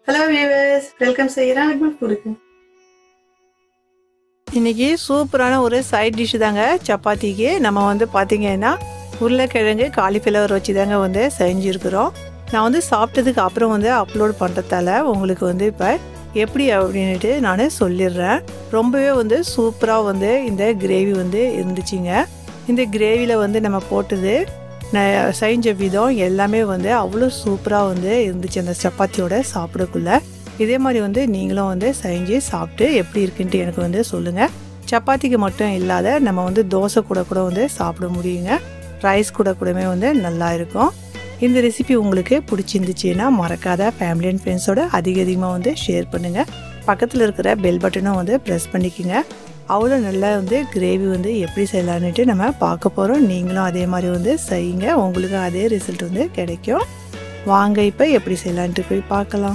hello viewers welcome செய்கிறேன் கொடுக்கு இன்னைக்கு சூப்பரான ஒரு சைட் டிஷ் தாங்க சப்பாத்திக்கு நம்ம வந்து பார்த்தீங்கன்னா உருளைக்கிழங்கு காலிஃப்ளவர் வச்சு தாங்க வந்து செஞ்சுருக்குறோம் நான் வந்து சாப்பிட்டதுக்கு அப்புறம் வந்து அப்லோட் பண்ணுறதால உங்களுக்கு வந்து இப்போ எப்படி அப்படின்ட்டு நான் சொல்லிடுறேன் ரொம்பவே வந்து சூப்பராக வந்து இந்த கிரேவி வந்து இருந்துச்சுங்க இந்த கிரேவியில் வந்து நம்ம போட்டது நான் செஞ்ச விதம் எல்லாமே வந்து அவ்வளோ சூப்பராக வந்து இருந்துச்சு அந்த சப்பாத்தியோட சாப்பிடக்குள்ள இதே மாதிரி வந்து நீங்களும் வந்து செஞ்சு சாப்பிட்டு எப்படி இருக்குன்ட்டு எனக்கு வந்து சொல்லுங்கள் சப்பாத்திக்கு மட்டும் இல்லாத நம்ம வந்து தோசை கூட கூட வந்து சாப்பிட முடியுங்க ரைஸ் கூட கூடமே வந்து நல்லா இருக்கும் இந்த ரெசிபி உங்களுக்கு பிடிச்சிருந்துச்சுன்னா மறக்காத ஃபேமிலி அண்ட் ஃப்ரெண்ட்ஸோட அதிக அதிகமாக வந்து ஷேர் பண்ணுங்கள் பக்கத்தில் இருக்கிற பெல் பட்டனும் வந்து ப்ரெஸ் பண்ணிக்கோங்க அவ்வளோ நல்லா வந்து கிரேவி வந்து எப்படி செய்யலான்னுட்டு நம்ம பார்க்க போகிறோம் நீங்களும் அதே மாதிரி வந்து செய்யுங்க உங்களுக்கு அதே ரிசல்ட் வந்து கிடைக்கும் வாங்க இப்போ எப்படி செய்யலான்ட்டு போய் பார்க்கலாம்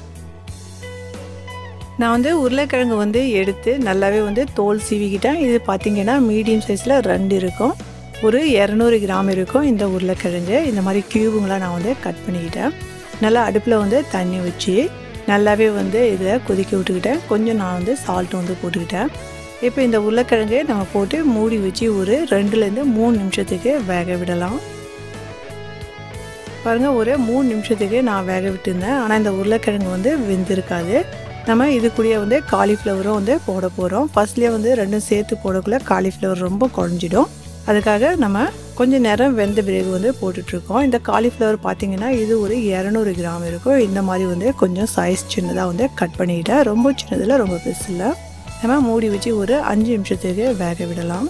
நான் வந்து உருளைக்கிழங்கு வந்து எடுத்து நல்லாவே வந்து தோல் சீவிக்கிட்டேன் இது பார்த்திங்கன்னா மீடியம் சைஸில் ரெண்டு இருக்கும் ஒரு இரநூறு கிராம் இருக்கும் இந்த உருளைக்கிழங்கு இந்த மாதிரி க்யூபுங்களாக நான் வந்து கட் பண்ணிக்கிட்டேன் நல்லா அடுப்பில் வந்து தண்ணி வச்சு நல்லாவே வந்து இதில் கொதிக்க விட்டுக்கிட்டேன் கொஞ்சம் நான் வந்து சால்ட் வந்து போட்டுக்கிட்டேன் இப்போ இந்த உருளைக்கிழங்கு நம்ம போட்டு மூடி வச்சு ஒரு ரெண்டுலேருந்து மூணு நிமிஷத்துக்கு வேக விடலாம் பாருங்கள் ஒரு மூணு நிமிஷத்துக்கு நான் வேக விட்டுருந்தேன் ஆனால் இந்த உருளைக்கிழங்கு வந்து வெந்திருக்காது நம்ம இது கூடயே வந்து காலிஃப்ளவரும் வந்து போட போகிறோம் ஃபர்ஸ்ட்லேயே வந்து ரெண்டும் சேர்த்து போடக்குள்ள காலிஃப்ளவர் ரொம்ப குழஞ்சிடும் அதுக்காக நம்ம கொஞ்சம் நேரம் வெந்த பிறகு வந்து போட்டுட்ருக்கோம் இந்த காலிஃப்ளவர் பார்த்திங்கன்னா இது ஒரு இரநூறு கிராம் இருக்கும் இந்த மாதிரி வந்து கொஞ்சம் சைஸ் சின்னதாக வந்து கட் பண்ணிக்கிட்டேன் ரொம்ப சின்னதில் ரொம்ப பெருசில்லை நம்ம மூடி வச்சு ஒரு அஞ்சு நிமிஷத்துக்கு வேக விடலாம்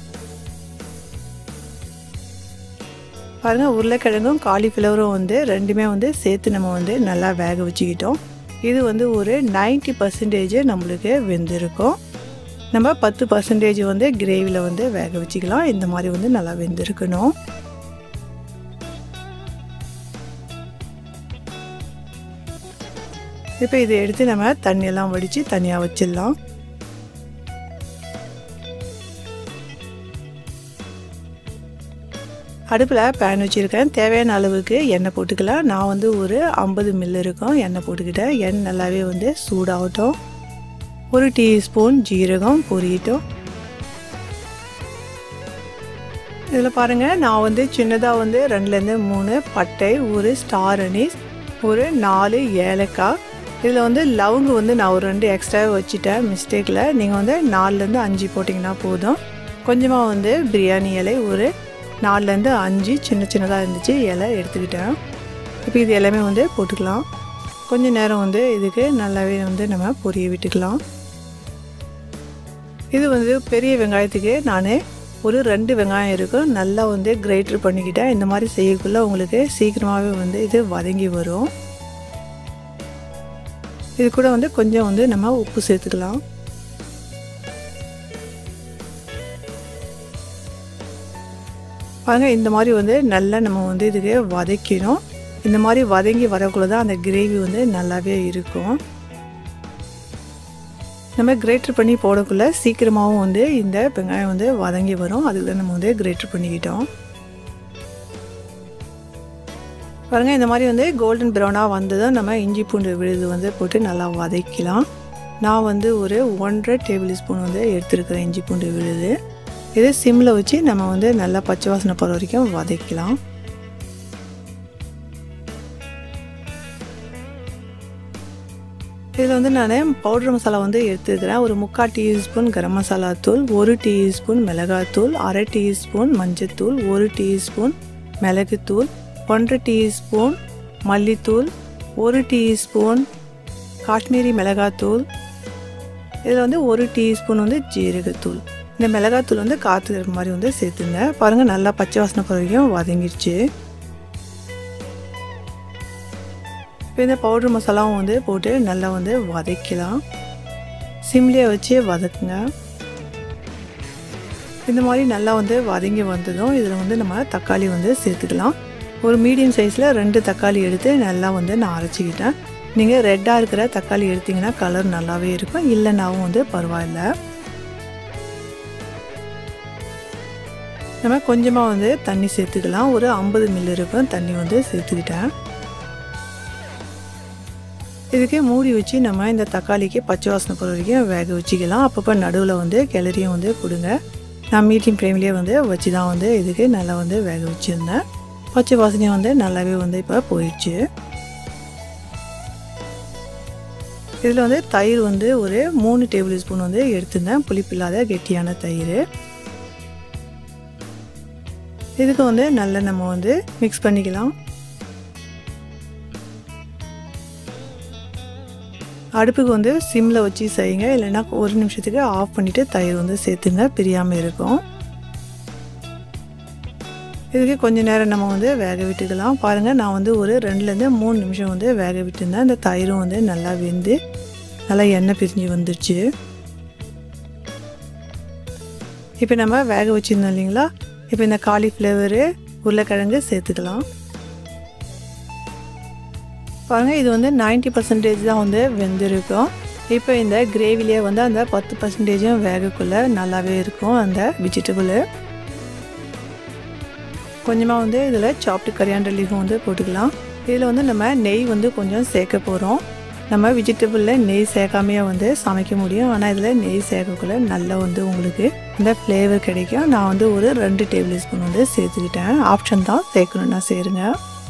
பாருங்கள் உருளைக்கிழங்கும் காலிஃப்ளவரும் வந்து ரெண்டுமே வந்து சேர்த்து நம்ம வந்து நல்லா வேக வச்சுக்கிட்டோம் இது வந்து ஒரு நைன்ட்டி பர்சன்டேஜ் நம்மளுக்கு வெந்திருக்கும் நம்ம பத்து பர்சன்டேஜ் வந்து கிரேவியில் வந்து வேக வச்சுக்கலாம் இந்த மாதிரி வந்து நல்லா வெந்திருக்கணும் இப்போ இதை எடுத்து நம்ம தண்ணியெல்லாம் வடித்து தனியாக வச்சிடலாம் அடுப்பில் பேன் வச்சுருக்கேன் தேவையான அளவுக்கு எண்ணெய் போட்டுக்கலாம் நான் வந்து ஒரு ஐம்பது மில் இருக்கும் எண்ணெய் போட்டுக்கிட்டேன் எண்ணெய் நல்லாவே வந்து சூடாகட்டும் ஒரு டீஸ்பூன் ஜீரகம் பொரியட்டும் இதில் பாருங்கள் நான் வந்து சின்னதாக வந்து ரெண்டுலேருந்து மூணு பட்டை ஒரு ஸ்டார் அனீஸ் ஒரு நாலு ஏலக்காய் இதில் வந்து லவங்கு வந்து நான் ஒரு ரெண்டு எக்ஸ்ட்ரா வச்சுட்டேன் மிஸ்டேக்கில் நீங்கள் வந்து நாலுலேருந்து அஞ்சு போட்டிங்கன்னா போதும் கொஞ்சமாக வந்து பிரியாணி இலை ஒரு நாலுலேருந்து அஞ்சு சின்ன சின்னதாக இருந்துச்சு இலை எடுத்துக்கிட்டேன் இப்போ இது எல்லாமே வந்து போட்டுக்கலாம் கொஞ்சம் நேரம் வந்து இதுக்கு நல்லாவே வந்து நம்ம பொரிய விட்டுக்கலாம் இது வந்து பெரிய வெங்காயத்துக்கு நான் ஒரு ரெண்டு வெங்காயம் இருக்கும் நல்லா வந்து கிரைட்ரு பண்ணிக்கிட்டேன் இந்த மாதிரி செய்யக்குள்ளே உங்களுக்கு சீக்கிரமாகவே வந்து இது வதங்கி வரும் இது கூட வந்து கொஞ்சம் வந்து நம்ம உப்பு சேர்த்துக்கலாம் பாருங்க இந்த மாதிரி வந்து நல்லா நம்ம வந்து இதுக்கு வதக்கணும் இந்த மாதிரி வதங்கி வரக்குள்ள தான் அந்த கிரேவி வந்து நல்லாவே இருக்கும் நம்ம கிரேட்டர் பண்ணி போடக்குள்ள சீக்கிரமாகவும் வந்து இந்த வெங்காயம் வந்து வதங்கி வரும் அதுக்கு தான் நம்ம வந்து கிரேட்டர் பண்ணிக்கிட்டோம் பாருங்கள் இந்த மாதிரி வந்து கோல்டன் ப்ரௌனாக வந்ததும் நம்ம இஞ்சி பூண்டு விழுது வந்து போட்டு நல்லா வதக்கலாம் நான் வந்து ஒரு ஒன்றரை டேபிள் ஸ்பூன் வந்து எடுத்துருக்கிறேன் இஞ்சி பூண்டு விழுது இது சிம்மில் வச்சு நம்ம வந்து நல்லா பச்சை வாசனை போகிற வரைக்கும் வதக்கலாம் இதில் வந்து நான் பவுடர் மசாலா வந்து எடுத்துக்கிறேன் ஒரு முக்கால் டீஸ்பூன் கரம் மசாலா தூள் ஒரு டீஸ்பூன் மிளகாத்தூள் அரை டீஸ்பூன் மஞ்சத்தூள் ஒரு டீஸ்பூன் மிளகுத்தூள் ஒன்றரை டீஸ்பூன் மல்லித்தூள் ஒரு டீஸ்பூன் காஷ்மீரி மிளகாத்தூள் இதில் வந்து ஒரு டீஸ்பூன் வந்து ஜீரகத்தூள் இந்த மிளகாத்தூள் வந்து காற்று மாதிரி வந்து சேர்த்துங்க பாருங்கள் நல்லா பச்சை வாசனை வரைக்கும் வதங்கிடுச்சு இப்போ இந்த பவுடர் மசாலாவும் வந்து போட்டு நல்லா வந்து வதக்கலாம் சிம்லேயே வச்சு வதக்குங்க இந்த மாதிரி நல்லா வந்து வதங்கி வந்ததும் இதில் வந்து நம்ம தக்காளி வந்து சேர்த்துக்கலாம் ஒரு மீடியம் சைஸில் ரெண்டு தக்காளி எடுத்து நல்லா வந்து நான் அரைச்சிக்கிட்டேன் நீங்கள் ரெட்டாக இருக்கிற தக்காளி எடுத்திங்கன்னா கலர் நல்லாவே இருக்கும் இல்லைனாவும் வந்து பரவாயில்ல நம்ம கொஞ்சமாக வந்து தண்ணி சேர்த்துக்கலாம் ஒரு ஐம்பது மில்லி இருக்கும் தண்ணி வந்து சேர்த்துக்கிட்டேன் இதுக்கே மூடி வச்சு நம்ம இந்த தக்காளிக்கு பச்சை வாசனை போகிற வரைக்கும் வேக வச்சுக்கலாம் அப்பப்போ நடுவில் வந்து கிளறியும் வந்து கொடுங்க நான் மீடியம் ஃப்ளேம்லேயே வந்து வச்சு தான் வந்து இதுக்கு நல்லா வந்து வேக வச்சுருந்தேன் பச்சை வாசனையும் வந்து நல்லாவே வந்து இப்போ போயிடுச்சு இதில் வந்து தயிர் வந்து ஒரு மூணு டேபிள் ஸ்பூன் வந்து எடுத்திருந்தேன் புளிப்பில்லாத கெட்டியான தயிர் இதுக்கு வந்து நல்லா நம்ம வந்து மிக்ஸ் பண்ணிக்கலாம் அடுப்புக்கு வந்து சிம்மில் வச்சு செய்யுங்க இல்லைன்னா ஒரு நிமிஷத்துக்கு ஆஃப் பண்ணிவிட்டு தயிர் வந்து சேர்த்துங்க பிரியாமல் இருக்கும் இதுக்கு கொஞ்ச நேரம் நம்ம வந்து வேக விட்டுக்கலாம் பாருங்கள் நான் வந்து ஒரு ரெண்டுலேருந்து மூணு நிமிஷம் வந்து வேக விட்டுருந்தேன் இந்த தயிரும் வந்து நல்லா வெந்து நல்லா எண்ணெய் பிரிஞ்சு வந்துடுச்சு இப்போ நம்ம வேக வச்சுருந்தோம் இல்லைங்களா இப்போ இந்த காலிஃப்ளவரு உருளைக்கிழங்கு சேர்த்துக்கலாம் பாருங்கள் இது வந்து நைன்ட்டி பர்சன்டேஜ் தான் வந்து வெந்திருக்கும் இப்போ இந்த கிரேவிலே வந்து அந்த பத்து பர்சன்டேஜும் வேகக்குள்ளே நல்லாவே இருக்கும் அந்த வெஜிடபிள் கொஞ்சமாக வந்து இதில் சாப்பிட்டு கரியாண்டர் லீஃபும் வந்து போட்டுக்கலாம் இதில் வந்து நம்ம நெய் வந்து கொஞ்சம் சேர்க்க போகிறோம் நம்ம வெஜிடபிளில் நெய் சேர்க்காமையே வந்து சமைக்க முடியும் ஆனால் இதில் நெய் சேர்க்கக்குள்ள நல்லா வந்து உங்களுக்கு இந்த ஃப்ளேவர் கிடைக்கும் நான் வந்து ஒரு ரெண்டு டேபிள் ஸ்பூன் வந்து சேர்த்துக்கிட்டேன் ஆப்ஷன் தான் சேர்க்கணுன்னா சேருங்க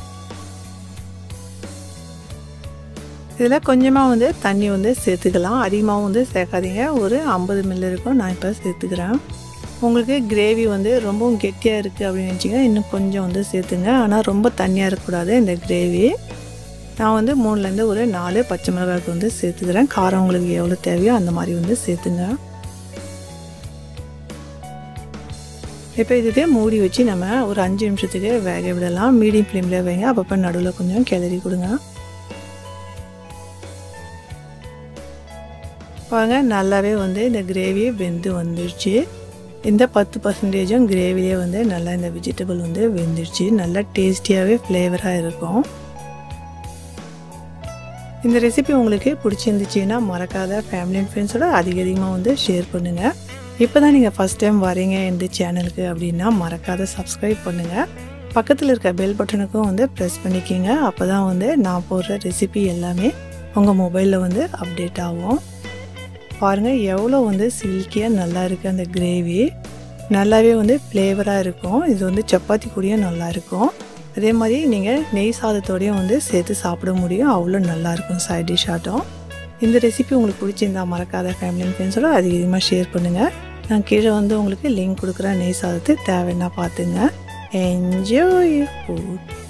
இதில் கொஞ்சமாக வந்து தண்ணி வந்து சேர்த்துக்கலாம் அதிகமாகவும் வந்து சேர்க்காதீங்க ஒரு ஐம்பது மில்லி இருக்கும் நான் இப்போ சேர்த்துக்கிறேன் உங்களுக்கு கிரேவி வந்து ரொம்பவும் கெட்டியாக இருக்குது அப்படின்னு நினச்சிங்கன்னா இன்னும் கொஞ்சம் வந்து சேர்த்துங்க ஆனால் ரொம்ப தண்ணியாக இருக்கக்கூடாது இந்த கிரேவி நான் வந்து மூணுலேருந்து ஒரு நாலு பச்சை மிளகாய்க்கு வந்து சேர்த்துக்கிறேன் காரம் உங்களுக்கு எவ்வளோ தேவையோ அந்த மாதிரி வந்து சேர்த்துங்க இப்போ இதுக்கு மூடி வச்சு நம்ம ஒரு அஞ்சு நிமிஷத்துக்கு வேக விடலாம் மீடியம் ஃப்ளேமில் வைங்க அப்பப்போ நடுவில் கொஞ்சம் கிளறி கொடுங்க பாருங்க நல்லாவே வந்து இந்த கிரேவி வெந்து வந்துடுச்சு இந்த பத்து பர்சன்டேஜும் கிரேவிலே வந்து நல்லா இந்த வெஜிடபிள் வந்து வெந்துடுச்சு நல்லா டேஸ்டியாகவே ஃப்ளேவராக இருக்கும் இந்த ரெசிபி உங்களுக்கு பிடிச்சிருந்துச்சின்னா மறக்காத ஃபேமிலி அண்ட் ஃப்ரெண்ட்ஸோட அதிக அதிகமாக வந்து ஷேர் பண்ணுங்கள் இப்போ தான் நீங்கள் ஃபஸ்ட் டைம் வரீங்க இந்த சேனலுக்கு அப்படின்னா மறக்காத சப்ஸ்கிரைப் பண்ணுங்கள் பக்கத்தில் இருக்க பெல் பட்டனுக்கும் வந்து ப்ரெஸ் பண்ணிக்கிங்க அப்போ தான் வந்து நான் போடுற ரெசிபி எல்லாமே உங்கள் மொபைலில் வந்து அப்டேட் ஆகும் பாருங்கள் எவ்வளோ வந்து சில்கியாக நல்லா இருக்குது அந்த கிரேவி நல்லாவே வந்து ஃப்ளேவராக இருக்கும் இது வந்து சப்பாத்தி கூடயும் நல்லாயிருக்கும் அதே மாதிரி நீங்கள் நெய் சாதத்தோடையும் வந்து சேர்த்து சாப்பிட முடியும் அவ்வளோ நல்லாயிருக்கும் சைட் டிஷ் ஆட்டம் இந்த ரெசிபி உங்களுக்கு பிடிச்சிருந்தா மறக்காத ஃபேமிலி அண்ட் ஃப்ரெண்ட்ஸோட அதிகமாக ஷேர் பண்ணுங்கள் நான் கீழே வந்து உங்களுக்கு லிங்க் கொடுக்குறேன் நெய் சாதத்தை தேவைன்னா பார்த்துங்க என்ஜாய் ஃபுட்